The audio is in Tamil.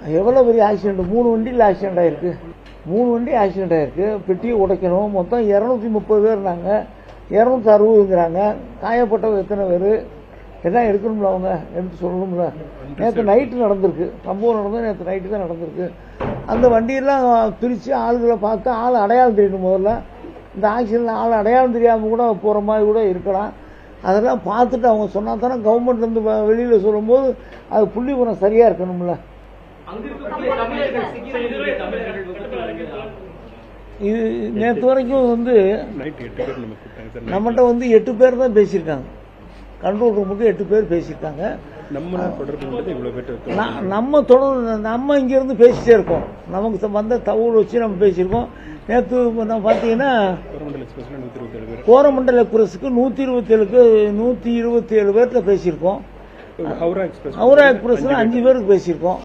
எவ்வளோ பெரிய ஆக்சிடென்ட் மூணு வண்டியில் ஆக்சிடென்ட் ஆயிருக்கு மூணு வண்டி ஆக்சிடென்ட் ஆயிருக்கு பெட்டியை உடைக்கணும் மொத்தம் இரநூத்தி முப்பது பேர் இருந்தாங்க இரநூத்தி அறுபதுங்கிறாங்க காயப்பட்டவங்க எத்தனை பேர் எல்லாம் எடுக்கணும்ல அவங்க எடுத்து சொல்லணும்ல நேற்று நைட்டு நடந்திருக்கு சம்பவம் நடந்தது நேற்று நைட்டு தான் நடந்திருக்கு அந்த வண்டியெல்லாம் பிரித்து ஆளுகளை பார்த்து ஆள் அடையாளம் தெரியணும் முதல்ல இந்த ஆக்சிடென்ட் ஆள் அடையாளம் தெரியாமல் கூட போகிற மாதிரி கூட இருக்கலாம் அதெல்லாம் பார்த்துட்டு அவங்க சொன்னா தானே கவர்மெண்ட்லேருந்து வெளியில் சொல்லும்போது அது புள்ளிவரம் சரியாக இருக்கணும்ல அங்க இருக்கக்கூடிய தமிழர்கள் சிக்கிய தமிழர்கள் விபத்துல இது நேற்று வரைக்கும் வந்து நைட் எட்டு பேர் நம்ம கூப்பிட்டாங்க சார் நம்மகிட்ட வந்து எட்டு பேர் தான் பேசியிருக்காங்க கண்ட்ரோல் ரூமுக்கு எட்டு பேர் பேசியிருக்காங்க நம்ம தொடர்பு கொண்டது இவ்வளவு பேர் ந- நம்ம தொடர்ந்து நம்ம இங்கேருந்து பேசிட்டே இருக்கோம் நமக்கு த- வந்த தகவல் வச்சு நம்ம பேசியிருக்கோம் நேற்று நம்ம பார்த்தீங்கன்னா கோரமண்டல் எக்ஸ்பிரஸ்ல நூத்தி இருபத்தி ஏழு பேர் கோரமண்டல எக்ஸ்பிரஸுக்கு நூற்றி இருபத்தேழுக்கு நூற்றி இருபத்தி ஏழு பேர்கிட்ட பேசியிருக்கோம் ஹவுரா எக்ஸ்பிரஸ் ஹவுரா எக்ஸ்பிரஸில் அஞ்சு பேருக்கு பேசியிருக்கோம்